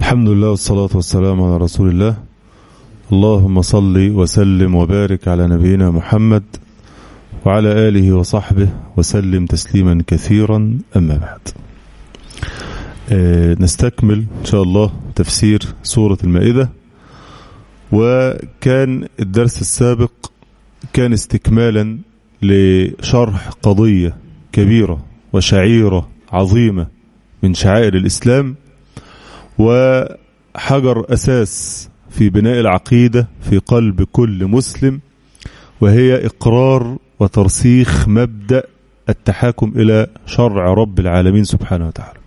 الحمد لله والصلاة والسلام على رسول الله اللهم صل وسلم وبارك على نبينا محمد وعلى آله وصحبه وسلم تسليما كثيرا أما بعد آه نستكمل إن شاء الله تفسير سورة المائدة وكان الدرس السابق كان استكمالا لشرح قضية كبيرة وشعيرة عظيمة من شعائر الإسلام وحجر أساس في بناء العقيدة في قلب كل مسلم وهي إقرار وترسيخ مبدأ التحاكم إلى شرع رب العالمين سبحانه وتعالى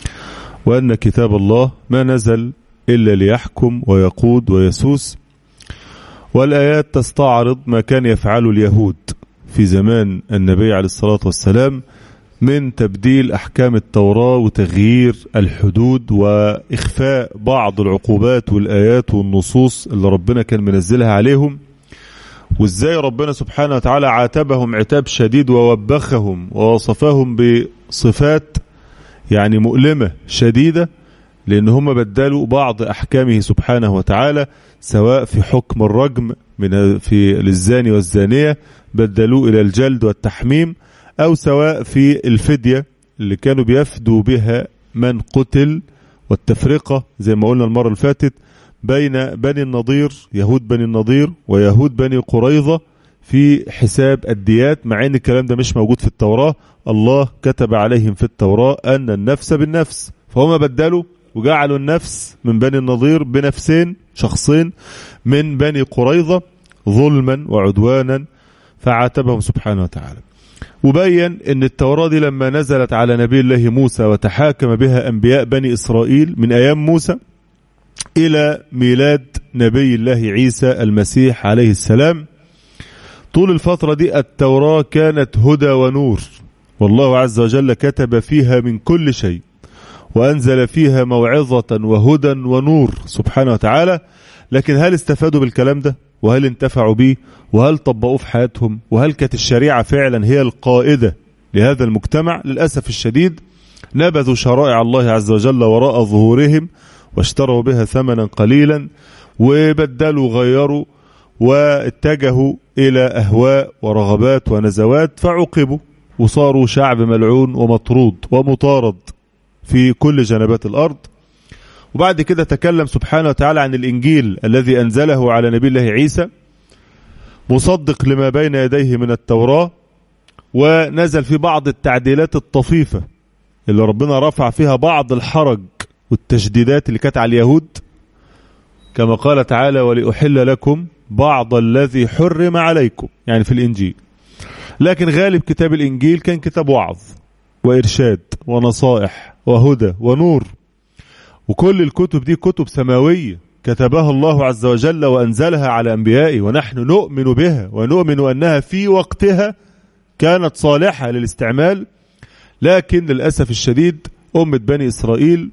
وأن كتاب الله ما نزل إلا ليحكم ويقود ويسوس والآيات تستعرض ما كان يفعله اليهود في زمان النبي عليه الصلاة والسلام من تبديل أحكام التوراة وتغيير الحدود وإخفاء بعض العقوبات والآيات والنصوص اللي ربنا كان منزلها عليهم وإزاي ربنا سبحانه وتعالى عاتبهم عتاب شديد ووبخهم ووصفهم بصفات يعني مؤلمة شديدة لأن هم بدلوا بعض أحكامه سبحانه وتعالى سواء في حكم الرجم من في للزاني والزانية بدلوه إلى الجلد والتحميم أو سواء في الفدية اللي كانوا بيفدوا بها من قتل والتفرقة زي ما قلنا المرة اللي فاتت بين بني النضير يهود بني النضير ويهود بني قريظة في حساب الديات مع ان الكلام ده مش موجود في التوراة الله كتب عليهم في التوراة ان النفس بالنفس فهم بدلوا وجعلوا النفس من بني النضير بنفسين شخصين من بني قريظة ظلما وعدوانا فعاتبهم سبحانه وتعالى وبين ان التوراة دي لما نزلت على نبي الله موسى وتحاكم بها انبياء بني اسرائيل من ايام موسى الى ميلاد نبي الله عيسى المسيح عليه السلام طول الفترة دي التوراة كانت هدى ونور والله عز وجل كتب فيها من كل شيء وأنزل فيها موعظة وهدى ونور سبحانه وتعالى لكن هل استفادوا بالكلام ده وهل انتفعوا به وهل طبقوه في حياتهم وهل كانت الشريعة فعلا هي القائدة لهذا المجتمع للأسف الشديد نبذوا شرائع الله عز وجل وراء ظهورهم واشتروا بها ثمنا قليلا وبدلوا غيروا واتجهوا إلى أهواء ورغبات ونزوات فعوقبوا وصاروا شعب ملعون ومطرود ومطارد في كل جنبات الأرض وبعد كده تكلم سبحانه وتعالى عن الإنجيل الذي أنزله على نبي الله عيسى مصدق لما بين يديه من التوراة ونزل في بعض التعديلات الطفيفة اللي ربنا رفع فيها بعض الحرج والتشديدات اللي كانت على اليهود كما قال تعالى ولأحل لكم بعض الذي حرم عليكم يعني في الإنجيل لكن غالب كتاب الإنجيل كان كتاب وعظ وإرشاد ونصائح وهدى ونور وكل الكتب دي كتب سماوية كتبها الله عز وجل وأنزلها على أنبيائه ونحن نؤمن بها ونؤمن أنها في وقتها كانت صالحة للاستعمال لكن للأسف الشديد أمة بني إسرائيل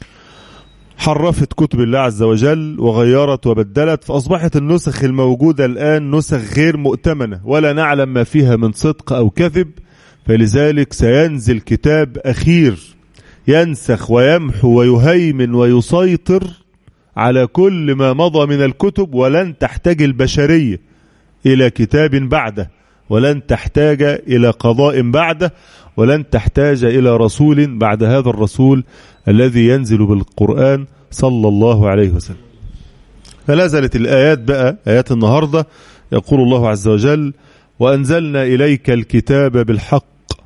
حرفت كتب الله عز وجل وغيرت وبدلت فأصبحت النسخ الموجودة الآن نسخ غير مؤتمنة ولا نعلم ما فيها من صدق أو كذب فلذلك سينزل كتاب أخير ينسخ ويمحو ويهيمن ويسيطر على كل ما مضى من الكتب ولن تحتاج البشرية إلى كتاب بعده ولن تحتاج إلى قضاء بعده ولن تحتاج إلى رسول بعد هذا الرسول الذي ينزل بالقرآن صلى الله عليه وسلم فنزلت الآيات بقى آيات النهاردة يقول الله عز وجل وأنزلنا إليك الكتاب بالحق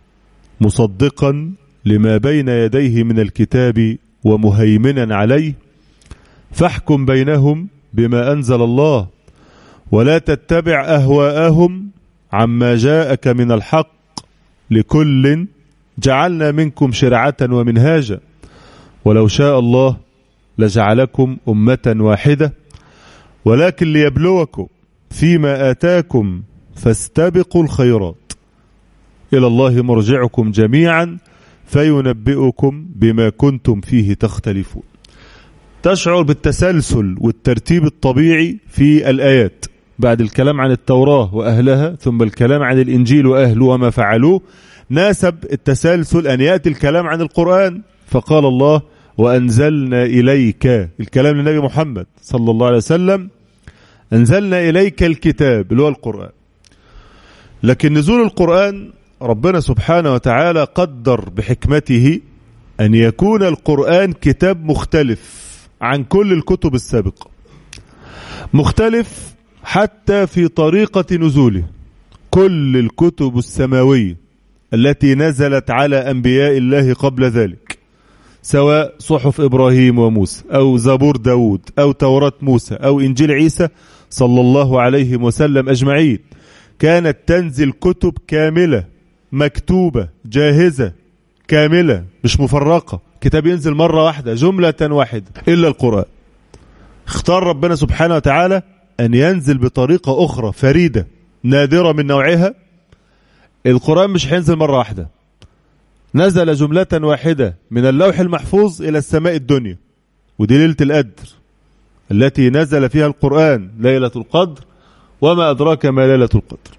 مصدقا لما بين يديه من الكتاب ومهيمنا عليه فاحكم بينهم بما أنزل الله ولا تتبع أهواءهم عما جاءك من الحق لكل جعلنا منكم شرعة ومنهاجا ولو شاء الله لجعلكم أمة واحدة ولكن ليبلوكم فيما آتاكم فاستبقوا الخيرات إلى الله مرجعكم جميعا فينبئكم بما كنتم فيه تختلفون تشعر بالتسلسل والترتيب الطبيعي في الآيات بعد الكلام عن التوراة وأهلها ثم الكلام عن الإنجيل وأهله وما فعلوه ناسب التسلسل أن يأتي الكلام عن القرآن فقال الله وأنزلنا إليك الكلام للنبي محمد صلى الله عليه وسلم أنزلنا إليك الكتاب اللي هو القرآن لكن نزول القرآن ربنا سبحانه وتعالى قدر بحكمته أن يكون القرآن كتاب مختلف عن كل الكتب السابقة مختلف حتى في طريقة نزوله كل الكتب السماوية التي نزلت على أنبياء الله قبل ذلك سواء صحف إبراهيم وموسى أو زبور داود أو توراة موسى أو إنجيل عيسى صلى الله عليه وسلم أجمعين كانت تنزل كتب كاملة مكتوبة جاهزة كاملة مش مفرقة كتاب ينزل مرة واحدة جملة واحدة إلا القرآن اختار ربنا سبحانه وتعالى أن ينزل بطريقة أخرى فريدة نادرة من نوعها القرآن مش هينزل مرة واحدة نزل جملة واحدة من اللوح المحفوظ إلى السماء الدنيا ودي ليلة القدر التي نزل فيها القرآن ليلة القدر وما أدراك ما ليلة القدر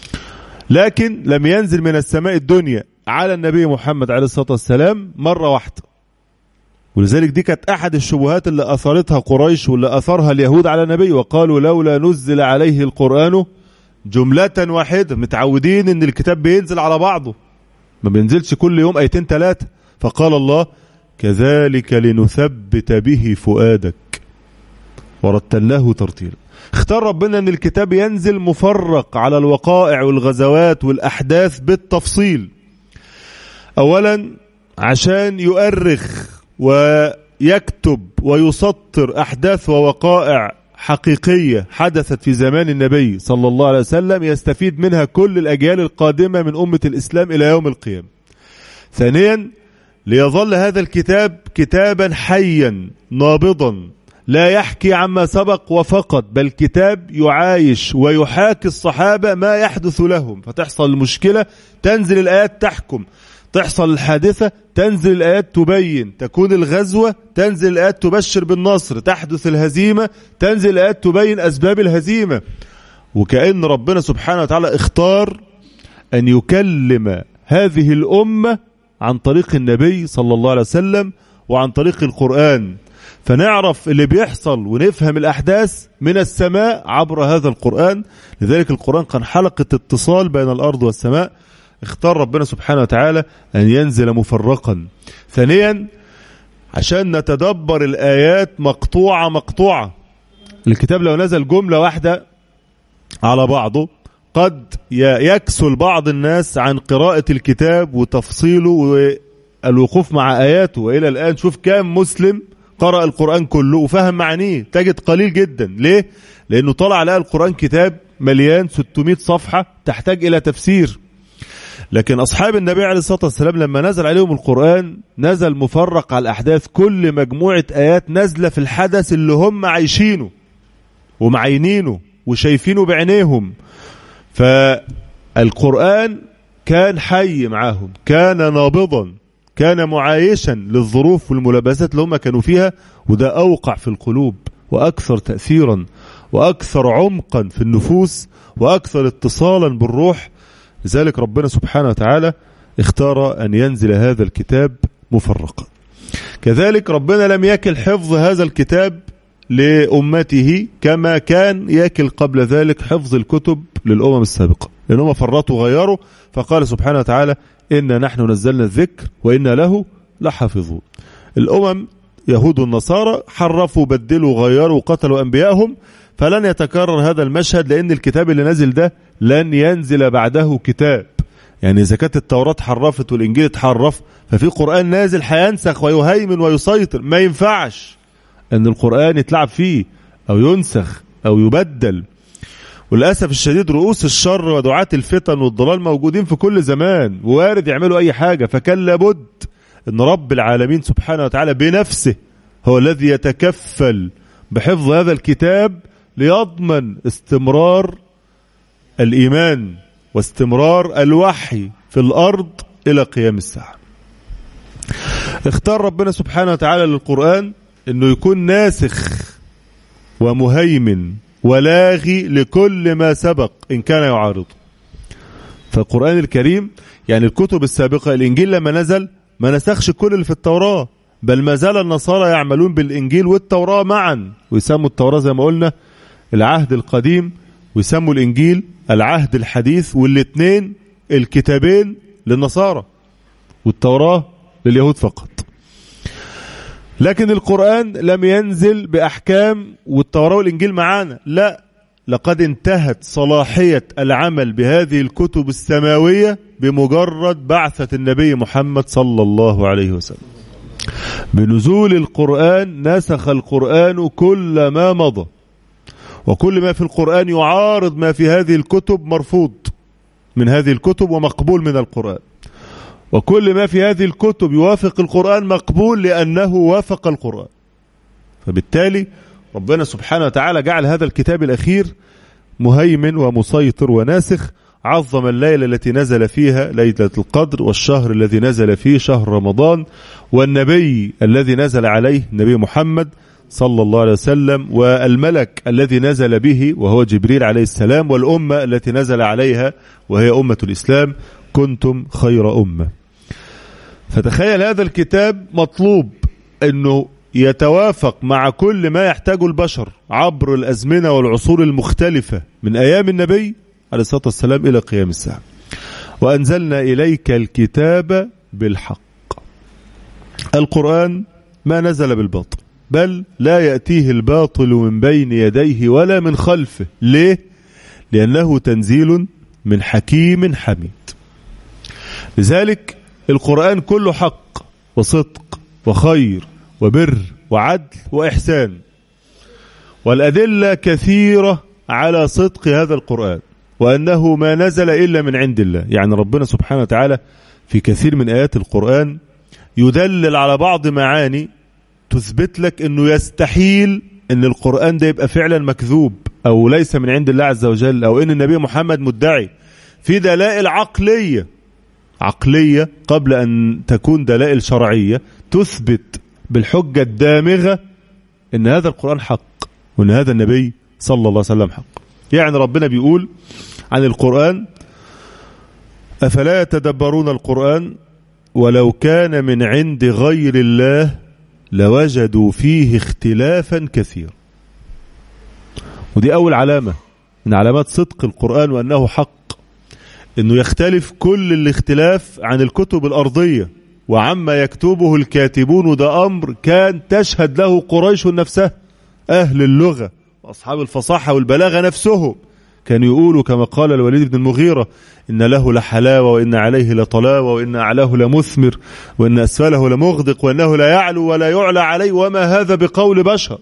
لكن لم ينزل من السماء الدنيا على النبي محمد عليه الصلاة والسلام مرة واحدة ولذلك دي كانت أحد الشبهات اللي أثرتها قريش واللي أثرها اليهود على النبي وقالوا لولا نزل عليه القرآن جملة واحدة متعودين ان الكتاب بينزل على بعضه ما بينزلش كل يوم ايتين ثلاثة فقال الله كذلك لنثبت به فؤادك ورتلناه ترتيلا اختار ربنا ان الكتاب ينزل مفرق على الوقائع والغزوات والاحداث بالتفصيل اولا عشان يؤرخ ويكتب ويسطر احداث ووقائع حقيقية حدثت في زمان النبي صلى الله عليه وسلم يستفيد منها كل الأجيال القادمة من أمة الإسلام إلى يوم القيامة ثانيا ليظل هذا الكتاب كتابا حيا نابضا لا يحكي عما سبق وفقط بل كتاب يعايش ويحاكي الصحابة ما يحدث لهم فتحصل المشكلة تنزل الآيات تحكم تحصل الحادثة تنزل الآيات تبين تكون الغزوة تنزل الآيات تبشر بالنصر تحدث الهزيمة تنزل الآيات تبين أسباب الهزيمة وكأن ربنا سبحانه وتعالى اختار أن يكلم هذه الأمة عن طريق النبي صلى الله عليه وسلم وعن طريق القرآن فنعرف اللي بيحصل ونفهم الأحداث من السماء عبر هذا القرآن لذلك القرآن كان حلقة اتصال بين الأرض والسماء اختار ربنا سبحانه وتعالى أن ينزل مفرقا ثانيا عشان نتدبر الآيات مقطوعة مقطوعة الكتاب لو نزل جملة واحدة على بعضه قد يكسل بعض الناس عن قراءة الكتاب وتفصيله والوقوف مع آياته وإلى الآن شوف كام مسلم قرأ القرآن كله وفهم معانيه تجد قليل جدا ليه؟ لأنه طلع لقى القرآن كتاب مليان 600 صفحة تحتاج إلى تفسير لكن أصحاب النبي عليه الصلاة والسلام لما نزل عليهم القرآن نزل مفرق على الأحداث كل مجموعة آيات نازلة في الحدث اللي هم عايشينه ومعينينه وشايفينه بعينيهم فالقرآن كان حي معاهم كان نابضا كان معايشا للظروف والملابسات اللي هم كانوا فيها وده أوقع في القلوب وأكثر تأثيرا وأكثر عمقا في النفوس وأكثر اتصالا بالروح لذلك ربنا سبحانه وتعالى اختار أن ينزل هذا الكتاب مفرقا كذلك ربنا لم يكل حفظ هذا الكتاب لأمته كما كان يكل قبل ذلك حفظ الكتب للأمم السابقة لأنهم فرطوا غيروا فقال سبحانه وتعالى إنا نحن نزلنا الذكر وإنا له لحافظون الأمم يهود النصارى حرفوا بدلوا غيروا قتلوا أنبيائهم فلن يتكرر هذا المشهد لأن الكتاب اللي نزل ده لن ينزل بعده كتاب يعني إذا كانت التوراة حرفت والإنجيل اتحرف ففي قرآن نازل هينسخ ويهيمن ويسيطر ما ينفعش أن القرآن يتلعب فيه أو ينسخ أو يبدل وللأسف الشديد رؤوس الشر ودعاة الفتن والضلال موجودين في كل زمان ووارد يعملوا أي حاجة فكان لابد أن رب العالمين سبحانه وتعالى بنفسه هو الذي يتكفل بحفظ هذا الكتاب ليضمن استمرار الإيمان واستمرار الوحي في الأرض إلى قيام الساعة اختار ربنا سبحانه وتعالى للقرآن أنه يكون ناسخ ومهيمن ولاغي لكل ما سبق إن كان يعارضه فالقرآن الكريم يعني الكتب السابقة الإنجيل لما نزل ما نسخش كل اللي في التوراة بل ما زال النصارى يعملون بالإنجيل والتوراة معا ويسموا التوراة زي ما قلنا العهد القديم ويسموا الإنجيل العهد الحديث والاثنين الكتابين للنصارى والتوراة لليهود فقط لكن القرآن لم ينزل بأحكام والتوراة والإنجيل معانا لا لقد انتهت صلاحية العمل بهذه الكتب السماوية بمجرد بعثة النبي محمد صلى الله عليه وسلم بنزول القرآن نسخ القرآن كل ما مضى وكل ما في القرآن يعارض ما في هذه الكتب مرفوض من هذه الكتب ومقبول من القرآن وكل ما في هذه الكتب يوافق القرآن مقبول لأنه وافق القرآن فبالتالي ربنا سبحانه وتعالى جعل هذا الكتاب الأخير مهيمن ومسيطر وناسخ عظم الليلة التي نزل فيها ليلة القدر والشهر الذي نزل فيه شهر رمضان والنبي الذي نزل عليه النبي محمد صلى الله عليه وسلم والملك الذي نزل به وهو جبريل عليه السلام والأمة التي نزل عليها وهي أمة الإسلام كنتم خير أمة فتخيل هذا الكتاب مطلوب أنه يتوافق مع كل ما يحتاجه البشر عبر الأزمنة والعصور المختلفة من أيام النبي عليه الصلاة والسلام إلى قيام الساعة وأنزلنا إليك الكتاب بالحق القرآن ما نزل بالباطل بل لا يأتيه الباطل من بين يديه ولا من خلفه ليه؟ لأنه تنزيل من حكيم حميد لذلك القرآن كله حق وصدق وخير وبر وعدل وإحسان والأدلة كثيرة على صدق هذا القرآن وأنه ما نزل إلا من عند الله يعني ربنا سبحانه وتعالى في كثير من آيات القرآن يدلل على بعض معاني تثبت لك أنه يستحيل أن القرآن ده يبقى فعلا مكذوب أو ليس من عند الله عز وجل أو أن النبي محمد مدعي في دلائل عقلية عقلية قبل أن تكون دلائل شرعية تثبت بالحجة الدامغة أن هذا القرآن حق وأن هذا النبي صلى الله عليه وسلم حق يعني ربنا بيقول عن القرآن أفلا يتدبرون القرآن ولو كان من عند غير الله لوجدوا فيه اختلافا كثيرا ودي أول علامة من علامات صدق القرآن وأنه حق أنه يختلف كل الاختلاف عن الكتب الأرضية وعما يكتبه الكاتبون وده أمر كان تشهد له قريش نفسها أهل اللغة وأصحاب الفصاحة والبلاغة نفسهم كانوا يقولوا كما قال الوليد بن المغيرة إن له لحلاوة وإن عليه لطلاوة وإن أعلاه لمثمر وإن أسفله لمغدق وإنه لا يعلو ولا يعلى عليه وما هذا بقول بشر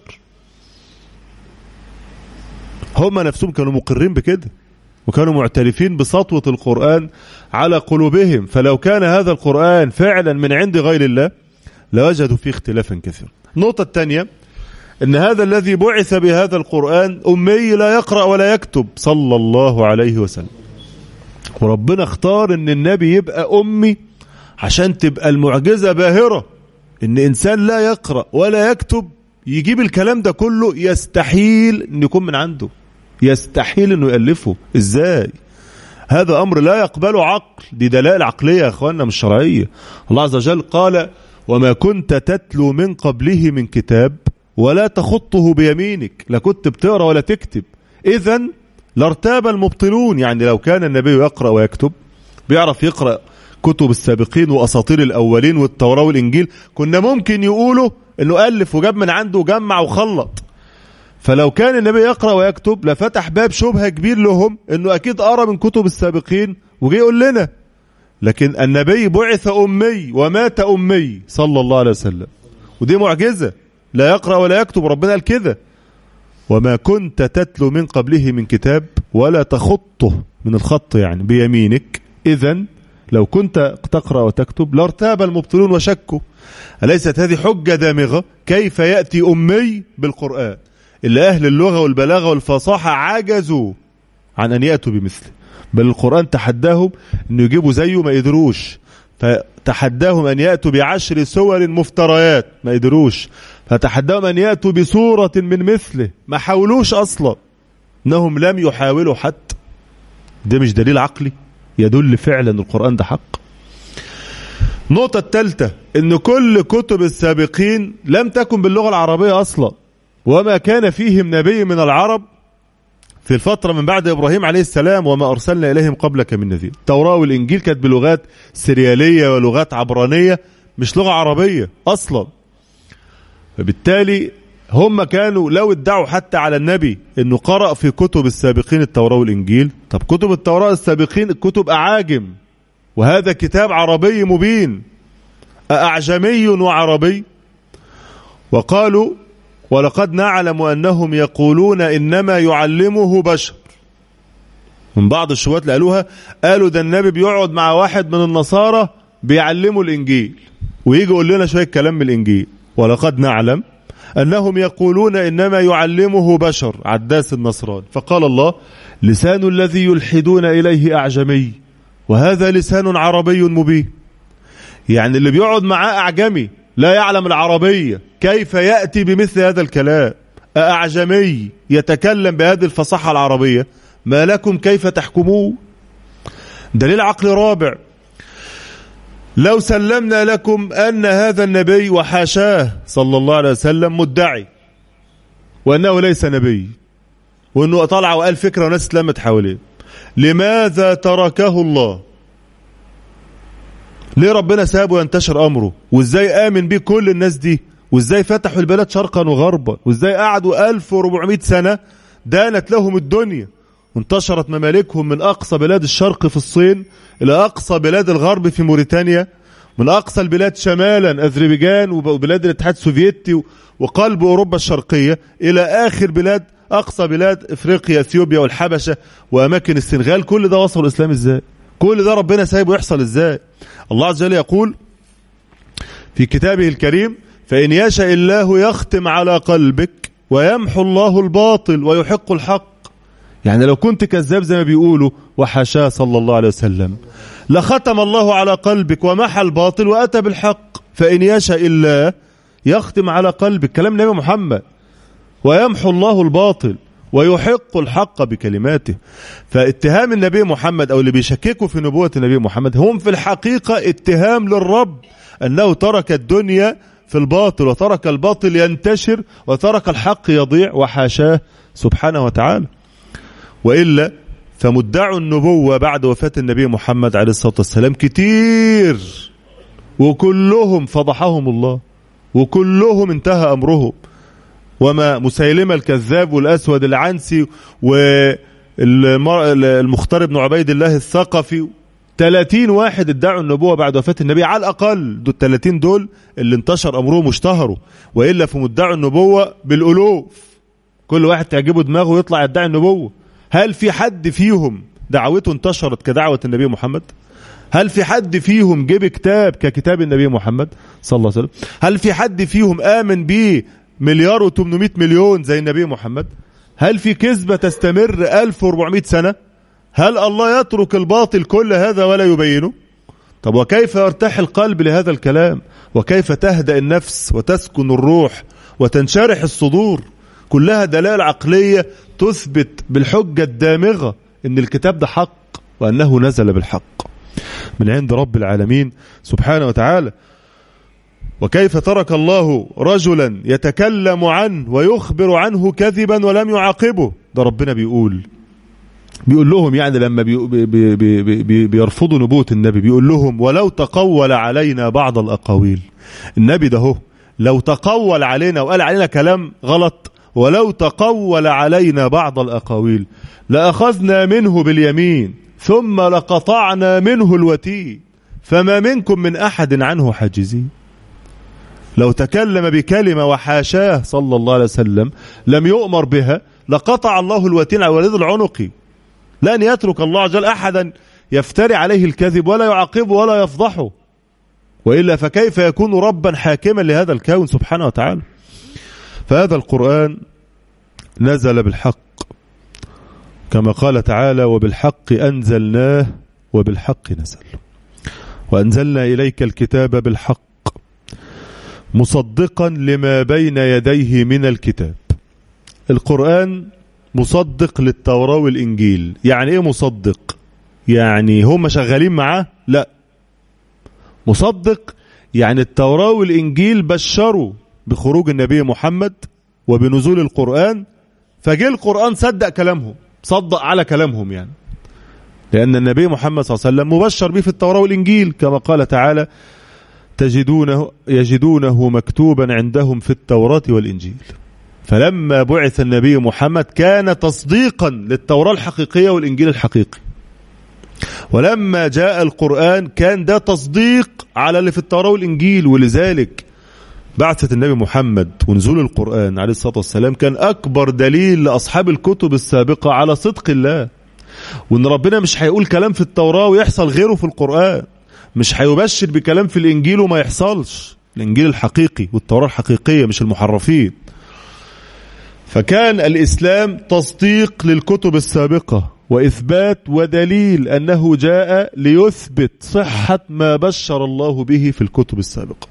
هم نفسهم كانوا مقرين بكده وكانوا معترفين بسطوة القرآن على قلوبهم فلو كان هذا القرآن فعلا من عند غير الله لوجدوا فيه اختلافا كثيرا النقطة الثانية ان هذا الذي بعث بهذا القرآن أمي لا يقرأ ولا يكتب صلى الله عليه وسلم وربنا اختار ان النبي يبقى أمي عشان تبقى المعجزة باهرة ان إنسان لا يقرأ ولا يكتب يجيب الكلام ده كله يستحيل ان يكون من عنده يستحيل انه يألفه ازاي هذا امر لا يقبله عقل دي دلائل عقلية يا اخواننا مش شرعية الله عز وجل قال وما كنت تتلو من قبله من كتاب ولا تخطه بيمينك لا كنت بتقرا ولا تكتب اذا لارتاب المبطلون يعني لو كان النبي يقرا ويكتب بيعرف يقرا كتب السابقين واساطير الاولين والتوراه والانجيل كنا ممكن يقولوا انه الف وجاب من عنده وجمع وخلط فلو كان النبي يقرا ويكتب لفتح باب شبهه كبير لهم انه اكيد قرا من كتب السابقين وجي يقول لنا لكن النبي بعث امي ومات امي صلى الله عليه وسلم ودي معجزه لا يقرا ولا يكتب ربنا قال كده وما كنت تتلو من قبله من كتاب ولا تخطه من الخط يعني بيمينك اذا لو كنت تقرا وتكتب لارتاب المبطلون وشكوا اليست هذه حجه دامغه كيف ياتي امي بالقران اللي أهل اللغة والبلاغة والفصاحة عجزوا عن أن يأتوا بمثله بل القرآن تحداهم أن يجيبوا زيه ما يدروش فتحداهم أن يأتوا بعشر سور مفتريات ما يدروش فتحداهم أن يأتوا بصورة من مثله ما حاولوش أصلا أنهم لم يحاولوا حتى ده مش دليل عقلي يدل فعلا القرآن ده حق النقطة الثالثة ان كل كتب السابقين لم تكن باللغة العربية اصلا وما كان فيهم نبي من العرب في الفترة من بعد إبراهيم عليه السلام وما أرسلنا إليهم قبلك من نذير التوراة والإنجيل كانت بلغات سريالية ولغات عبرانية مش لغة عربية أصلا فبالتالي هم كانوا لو ادعوا حتى على النبي انه قرأ في كتب السابقين التوراة والإنجيل طب كتب التوراة السابقين الكتب أعاجم وهذا كتاب عربي مبين أعجمي وعربي وقالوا ولقد نعلم أنهم يقولون إنما يعلمه بشر من بعض الشبهات اللي قالوها قالوا ده النبي بيقعد مع واحد من النصارى بيعلمه الإنجيل ويجي يقول لنا شوية كلام من الإنجيل ولقد نعلم أنهم يقولون إنما يعلمه بشر عداس النصران فقال الله لسان الذي يلحدون إليه أعجمي وهذا لسان عربي مبين يعني اللي بيقعد معاه أعجمي لا يعلم العربية كيف يأتي بمثل هذا الكلام أعجمي يتكلم بهذه الفصاحة العربية ما لكم كيف تحكمون دليل عقل رابع لو سلمنا لكم أن هذا النبي وحاشاه صلى الله عليه وسلم مدعي وأنه ليس نبي وأنه طلع وقال فكرة وناس اتلمت حواليه لماذا تركه الله ليه ربنا سابه ينتشر أمره وإزاي آمن بيه كل الناس دي وإزاي فتحوا البلاد شرقا وغربا وإزاي قعدوا 1400 سنة دانت لهم الدنيا وانتشرت ممالكهم من أقصى بلاد الشرق في الصين إلى أقصى بلاد الغرب في موريتانيا من أقصى البلاد شمالا أذربيجان وبلاد الاتحاد السوفيتي وقلب أوروبا الشرقية إلى آخر بلاد أقصى بلاد إفريقيا أثيوبيا والحبشة وأماكن السنغال كل ده وصل الإسلام إزاي كل ده ربنا سايبه يحصل إزاي الله عز وجل يقول في كتابه الكريم فإن يشاء الله يختم على قلبك ويمحو الله الباطل ويحق الحق يعني لو كنت كذاب زي ما بيقولوا وحاشاه صلى الله عليه وسلم لختم الله على قلبك ومحى الباطل وأتى بالحق فإن يشاء الله يختم على قلبك كلام نبي محمد ويمحو الله الباطل ويحق الحق بكلماته فاتهام النبي محمد أو اللي بيشككوا في نبوة النبي محمد هم في الحقيقة اتهام للرب أنه ترك الدنيا في الباطل وترك الباطل ينتشر وترك الحق يضيع وحاشاه سبحانه وتعالى وإلا فمدعوا النبوة بعد وفاة النبي محمد عليه الصلاة والسلام كتير وكلهم فضحهم الله وكلهم انتهى أمرهم وما مسيلمة الكذاب والأسود العنسي والمختار بن عبيد الله الثقفي 30 واحد ادعوا النبوة بعد وفاة النبي على الأقل دول 30 دول اللي انتشر أمرهم واشتهروا وإلا فمدعوا النبوة بالألوف كل واحد تعجبه دماغه ويطلع يدعي النبوة هل في حد فيهم دعوته انتشرت كدعوة النبي محمد هل في حد فيهم جيب كتاب ككتاب النبي محمد صلى الله عليه وسلم هل في حد فيهم آمن به مليار و800 مليون زي النبي محمد هل في كذبة تستمر 1400 سنة هل الله يترك الباطل كل هذا ولا يبينه طب وكيف يرتاح القلب لهذا الكلام وكيف تهدأ النفس وتسكن الروح وتنشرح الصدور كلها دلائل عقلية تثبت بالحجة الدامغة ان الكتاب ده حق وانه نزل بالحق من عند رب العالمين سبحانه وتعالى وكيف ترك الله رجلا يتكلم عنه ويخبر عنه كذبا ولم يعاقبه ده ربنا بيقول بيقول لهم يعني لما بي بي بي بي بيرفضوا نبوة النبي بيقول لهم ولو تقول علينا بعض الأقاويل النبي ده هو لو تقول علينا وقال علينا كلام غلط ولو تقول علينا بعض الأقاويل لأخذنا منه باليمين ثم لقطعنا منه الوتين فما منكم من أحد عنه حاجزين لو تكلم بكلمة وحاشاه صلى الله عليه وسلم لم يؤمر بها لقطع الله الوتين على وليد العنق لن يترك الله عز وجل أحدا يفتري عليه الكذب ولا يعاقبه ولا يفضحه وإلا فكيف يكون ربا حاكما لهذا الكون سبحانه وتعالى فهذا القرآن نزل بالحق كما قال تعالى وبالحق أنزلناه وبالحق نزل وأنزلنا إليك الكتاب بالحق مصدقا لما بين يديه من الكتاب القرآن مصدق للتوراة والإنجيل يعني إيه مصدق يعني هم شغالين معاه لا مصدق يعني التوراة والإنجيل بشروا بخروج النبي محمد وبنزول القرآن فجاء القرآن صدق كلامهم صدق على كلامهم يعني لأن النبي محمد صلى الله عليه وسلم مبشر به في التوراة والإنجيل كما قال تعالى تجدونه يجدونه مكتوبا عندهم في التوراة والإنجيل فلما بعث النبي محمد كان تصديقا للتوراة الحقيقية والإنجيل الحقيقي ولما جاء القرآن كان ده تصديق على اللي في التوراة والإنجيل ولذلك بعثة النبي محمد ونزول القرآن عليه الصلاة والسلام كان أكبر دليل لأصحاب الكتب السابقة على صدق الله وإن ربنا مش هيقول كلام في التوراة ويحصل غيره في القرآن مش هيبشر بكلام في الإنجيل وما يحصلش الإنجيل الحقيقي والتوراة الحقيقية مش المحرفين فكان الإسلام تصديق للكتب السابقة وإثبات ودليل أنه جاء ليثبت صحة ما بشر الله به في الكتب السابقة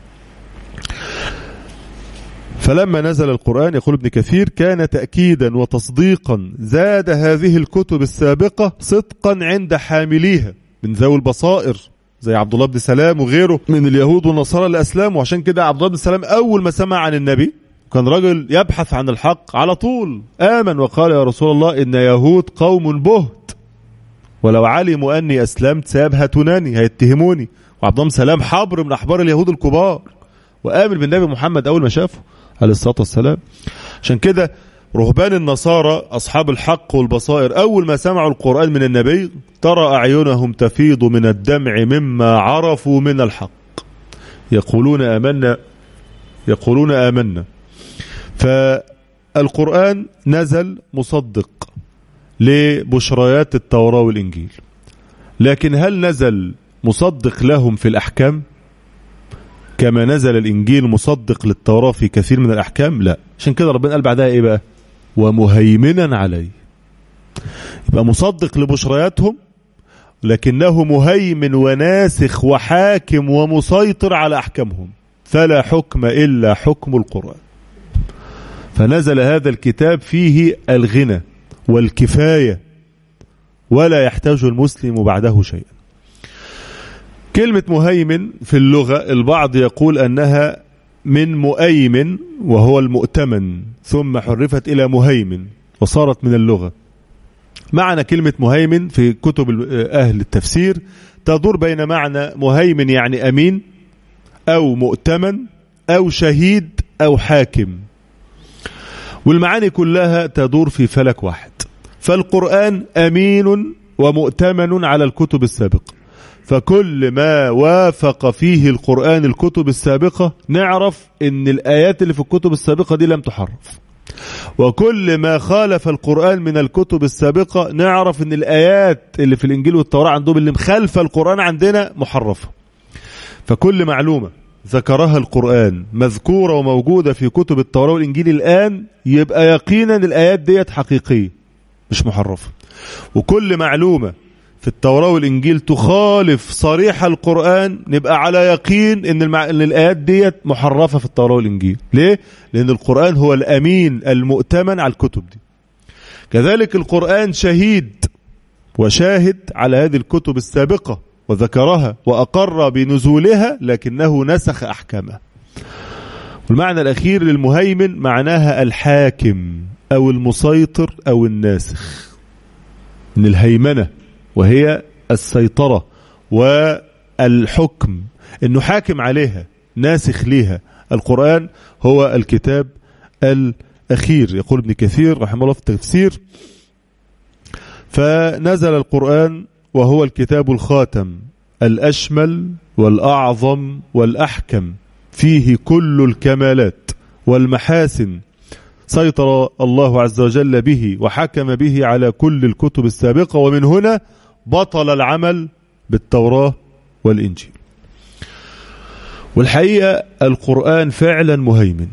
فلما نزل القرآن يقول ابن كثير كان تأكيدا وتصديقا زاد هذه الكتب السابقة صدقا عند حامليها من ذوي البصائر زي عبد الله بن سلام وغيره من اليهود والنصارى اللي أسلموا وعشان كده عبد الله بن سلام أول ما سمع عن النبي كان رجل يبحث عن الحق على طول آمن وقال يا رسول الله إن يهود قوم بهت ولو علموا أني أسلمت سيبهتونني هيتهموني وعبد الله بن سلام حبر من أحبار اليهود الكبار وآمن بالنبي محمد أول ما شافه عليه الصلاة والسلام عشان كده رهبان النصارى أصحاب الحق والبصائر أول ما سمعوا القرآن من النبي ترى أعينهم تفيض من الدمع مما عرفوا من الحق يقولون آمنا يقولون آمنا فالقرآن نزل مصدق لبشريات التوراة والإنجيل لكن هل نزل مصدق لهم في الأحكام كما نزل الإنجيل مصدق للتوراة في كثير من الأحكام لا عشان كده ربنا قال بعدها إيه بقى ومهيمنا عليه يبقى مصدق لبشرياتهم لكنه مهيمن وناسخ وحاكم ومسيطر على أحكامهم فلا حكم إلا حكم القرآن فنزل هذا الكتاب فيه الغنى والكفاية ولا يحتاج المسلم بعده شيئا كلمة مهيمن في اللغة البعض يقول أنها من مؤيمن وهو المؤتمن ثم حرفت إلى مهيمن وصارت من اللغة معنى كلمة مهيمن في كتب أهل التفسير تدور بين معنى مهيمن يعني أمين أو مؤتمن أو شهيد أو حاكم والمعاني كلها تدور في فلك واحد فالقرآن أمين ومؤتمن على الكتب السابقة فكل ما وافق فيه القرآن الكتب السابقة نعرف ان الآيات اللي في الكتب السابقة دي لم تحرف وكل ما خالف القرآن من الكتب السابقة نعرف ان الآيات اللي في الإنجيل والتوراة عندهم اللي مخالفة القرآن عندنا محرفة فكل معلومة ذكرها القرآن مذكورة وموجودة في كتب التوراة والإنجيل الآن يبقى يقينا الآيات ديت حقيقية مش محرفة وكل معلومة في التوراة والإنجيل تخالف صريح القرآن نبقى على يقين إن, المع... إن الآيات ديت محرفة في التوراة والإنجيل ليه؟ لأن القرآن هو الأمين المؤتمن على الكتب دي كذلك القرآن شهيد وشاهد على هذه الكتب السابقة وذكرها وأقر بنزولها لكنه نسخ أحكامها والمعنى الأخير للمهيمن معناها الحاكم أو المسيطر أو الناسخ من الهيمنة وهي السيطرة والحكم انه حاكم عليها ناسخ ليها القرآن هو الكتاب الأخير يقول ابن كثير رحمه الله في التفسير فنزل القرآن وهو الكتاب الخاتم الأشمل والأعظم والأحكم فيه كل الكمالات والمحاسن سيطر الله عز وجل به وحكم به على كل الكتب السابقة ومن هنا بطل العمل بالتوراة والإنجيل والحقيقة القرآن فعلا مهيمن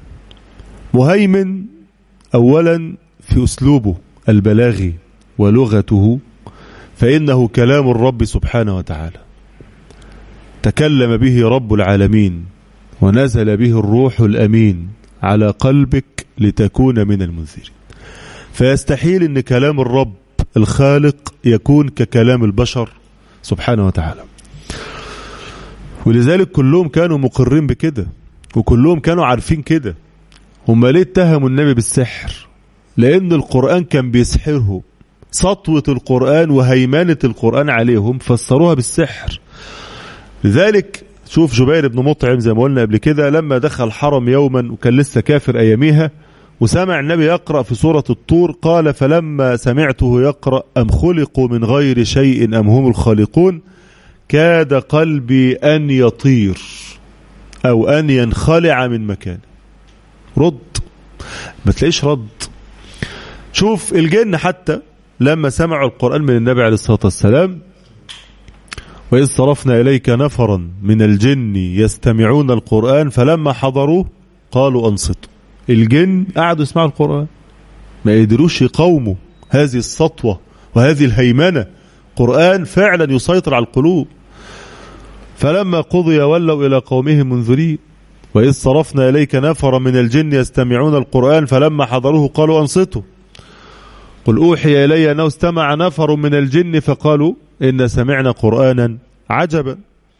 مهيمن أولا في أسلوبه البلاغي ولغته فإنه كلام الرب سبحانه وتعالى تكلم به رب العالمين ونزل به الروح الأمين على قلبك لتكون من المنذرين فيستحيل أن كلام الرب الخالق يكون ككلام البشر سبحانه وتعالى ولذلك كلهم كانوا مقرين بكده وكلهم كانوا عارفين كده هم ليه اتهموا النبي بالسحر لأن القرآن كان بيسحرهم سطوة القرآن وهيمنة القرآن عليهم فسروها بالسحر لذلك شوف جبير بن مطعم زي ما قلنا قبل كده لما دخل الحرم يوما وكان لسه كافر أياميها وسمع النبي يقرأ في سورة الطور قال فلما سمعته يقرأ أم خلقوا من غير شيء أم هم الخالقون كاد قلبي أن يطير أو أن ينخلع من مكانه رد ما تلاقيش رد شوف الجن حتى لما سمعوا القرآن من النبي عليه الصلاة والسلام وإذ صرفنا إليك نفرا من الجن يستمعون القرآن فلما حضروه قالوا أنصتوا الجن قعدوا يسمعوا القرآن ما يقدروش يقاوموا هذه السطوة وهذه الهيمنة قرآن فعلا يسيطر على القلوب فلما قضي ولوا إلى قومهم منذرين وإذ صرفنا إليك نفرا من الجن يستمعون القرآن فلما حضروه قالوا أنصتوا قل أوحي إلي أنه استمع نفر من الجن فقالوا إن سمعنا قرآنا عجبا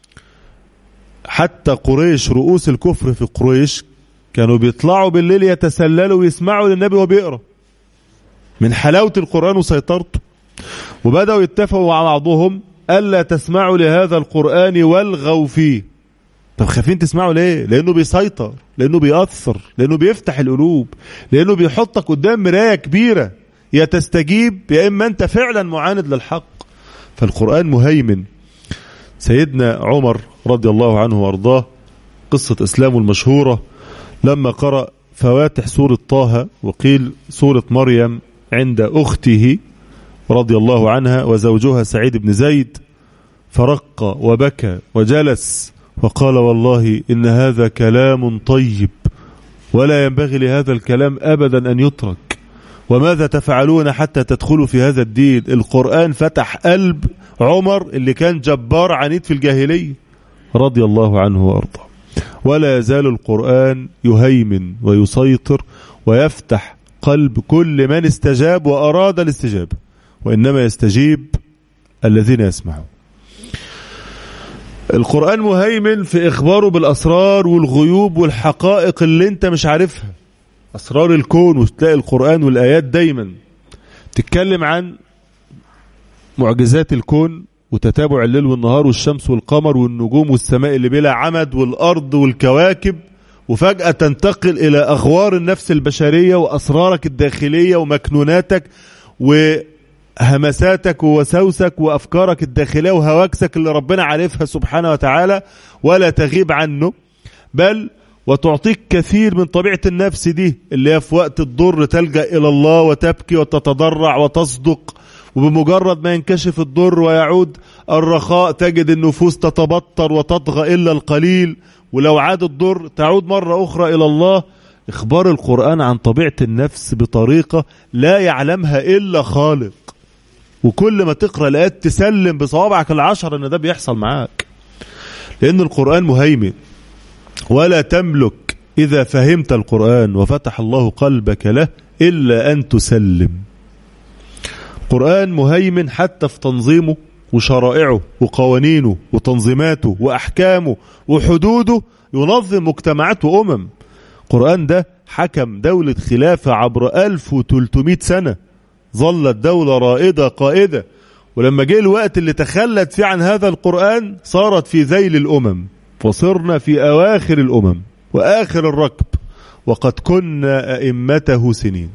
حتى قريش رؤوس الكفر في قريش كانوا بيطلعوا بالليل يتسللوا ويسمعوا للنبي وهو بيقرا من حلاوة القرآن وسيطرته وبدأوا يتفقوا مع بعضهم ألا تسمعوا لهذا القرآن والغوا فيه طب خايفين تسمعوا ليه لأنه بيسيطر لأنه بيأثر لأنه بيفتح القلوب لأنه بيحطك قدام مراية كبيرة يا تستجيب يا إما أنت فعلا معاند للحق فالقرآن مهيمن سيدنا عمر رضي الله عنه وارضاه قصة إسلامه المشهورة لما قرأ فواتح سورة طه وقيل سورة مريم عند أخته رضي الله عنها وزوجها سعيد بن زيد فرق وبكى وجلس وقال والله إن هذا كلام طيب ولا ينبغي لهذا الكلام أبدا أن يترك وماذا تفعلون حتى تدخلوا في هذا الدين القرآن فتح قلب عمر اللي كان جبار عنيد في الجاهلية رضي الله عنه وأرضاه ولا يزال القرآن يهيمن ويسيطر ويفتح قلب كل من استجاب وأراد الاستجابة وإنما يستجيب الذين يسمعون القرآن مهيمن في إخباره بالأسرار والغيوب والحقائق اللي انت مش عارفها أسرار الكون وتلاقي القرآن والآيات دايما تتكلم عن معجزات الكون وتتابع الليل والنهار والشمس والقمر والنجوم والسماء اللي بلا عمد والأرض والكواكب وفجأة تنتقل إلى أغوار النفس البشرية وأسرارك الداخلية ومكنوناتك وهمساتك ووسوسك وأفكارك الداخلية وهواكسك اللي ربنا عارفها سبحانه وتعالى ولا تغيب عنه بل وتعطيك كثير من طبيعة النفس دي اللي هي في وقت الضر تلجأ إلى الله وتبكي وتتضرع وتصدق وبمجرد ما ينكشف الضر ويعود الرخاء تجد النفوس تتبطر وتطغى إلا القليل ولو عاد الضر تعود مرة أخرى إلى الله إخبار القرآن عن طبيعة النفس بطريقة لا يعلمها إلا خالق وكل ما تقرأ الآيات تسلم بصوابعك العشر أن ده بيحصل معاك لأن القرآن مهيمن ولا تملك إذا فهمت القرآن وفتح الله قلبك له إلا أن تسلم القرآن مهيمن حتى في تنظيمه وشرائعه وقوانينه وتنظيماته وأحكامه وحدوده ينظم مجتمعات وأمم القرآن ده حكم دولة خلافة عبر 1300 سنة ظلت دولة رائدة قائدة ولما جه الوقت اللي تخلت فيه عن هذا القرآن صارت في ذيل الأمم وصرنا في أواخر الأمم وآخر الركب وقد كنا أئمته سنين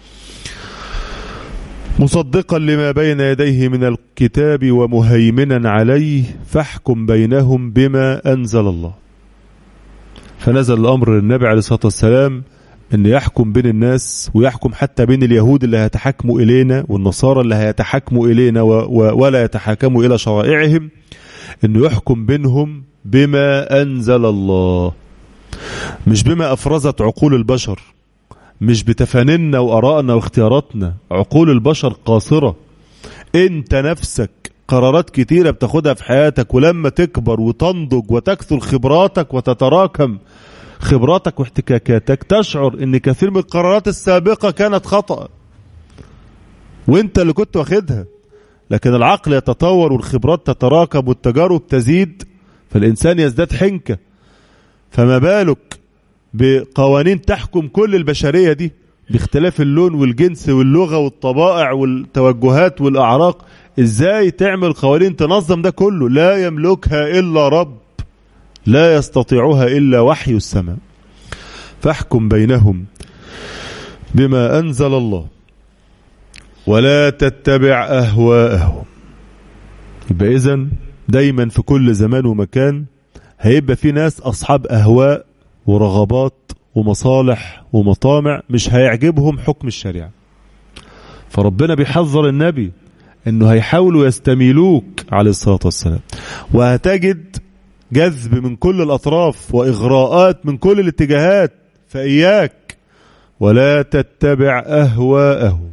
مصدقا لما بين يديه من الكتاب ومهيمنا عليه فاحكم بينهم بما أنزل الله فنزل الأمر للنبي عليه الصلاة والسلام أن يحكم بين الناس ويحكم حتى بين اليهود اللي هيتحكموا إلينا والنصارى اللي هيتحكموا إلينا و و ولا يتحاكموا إلى شرائعهم أنه يحكم بينهم بما أنزل الله مش بما أفرزت عقول البشر مش بتفانينا وارائنا واختياراتنا عقول البشر قاصرة انت نفسك قرارات كتيرة بتاخدها في حياتك ولما تكبر وتنضج وتكثر خبراتك وتتراكم خبراتك واحتكاكاتك تشعر ان كثير من القرارات السابقة كانت خطأ وانت اللي كنت واخدها لكن العقل يتطور والخبرات تتراكم والتجارب تزيد فالإنسان يزداد حنكة فما بالك بقوانين تحكم كل البشرية دي باختلاف اللون والجنس واللغة والطبائع والتوجهات والأعراق ازاي تعمل قوانين تنظم ده كله لا يملكها إلا رب لا يستطيعها إلا وحي السماء فاحكم بينهم بما أنزل الله ولا تتبع أهواءهم يبقى إذن دايما في كل زمان ومكان هيبقى في ناس أصحاب أهواء ورغبات ومصالح ومطامع مش هيعجبهم حكم الشريعة فربنا بيحذر النبي انه هيحاولوا يستميلوك عليه الصلاة والسلام وهتجد جذب من كل الأطراف وإغراءات من كل الاتجاهات فإياك ولا تتبع أهواءهم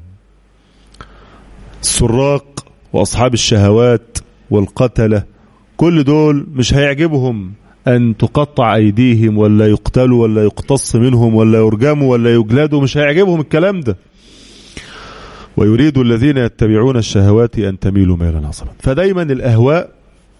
السراق وأصحاب الشهوات والقتلة كل دول مش هيعجبهم أن تقطع أيديهم ولا يقتلوا ولا يقتص منهم ولا يرجموا ولا يجلدوا مش هيعجبهم الكلام ده ويريد الذين يتبعون الشهوات أن تميلوا ميلا عظما فدايما الأهواء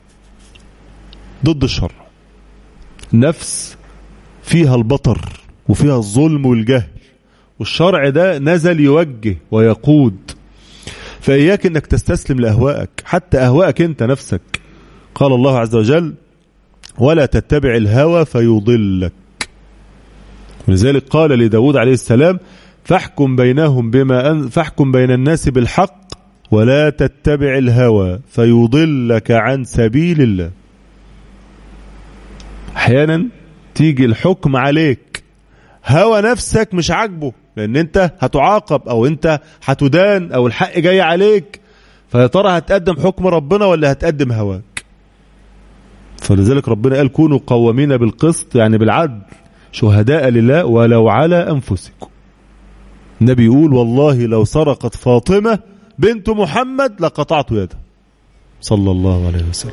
ضد الشر نفس فيها البطر وفيها الظلم والجهل والشرع ده نزل يوجه ويقود فإياك أنك تستسلم لأهوائك حتى أهوائك أنت نفسك قال الله عز وجل ولا تتبع الهوى فيضلك ولذلك قال لداود عليه السلام فاحكم بينهم بما أن فاحكم بين الناس بالحق ولا تتبع الهوى فيضلك عن سبيل الله احيانا تيجي الحكم عليك هوى نفسك مش عاجبه لان انت هتعاقب او انت هتدان او الحق جاي عليك فيا ترى هتقدم حكم ربنا ولا هتقدم هواك فلذلك ربنا قال كونوا قوامين بالقسط يعني بالعدل شهداء لله ولو على انفسكم النبي يقول والله لو سرقت فاطمة بنت محمد لقطعت يده صلى الله عليه وسلم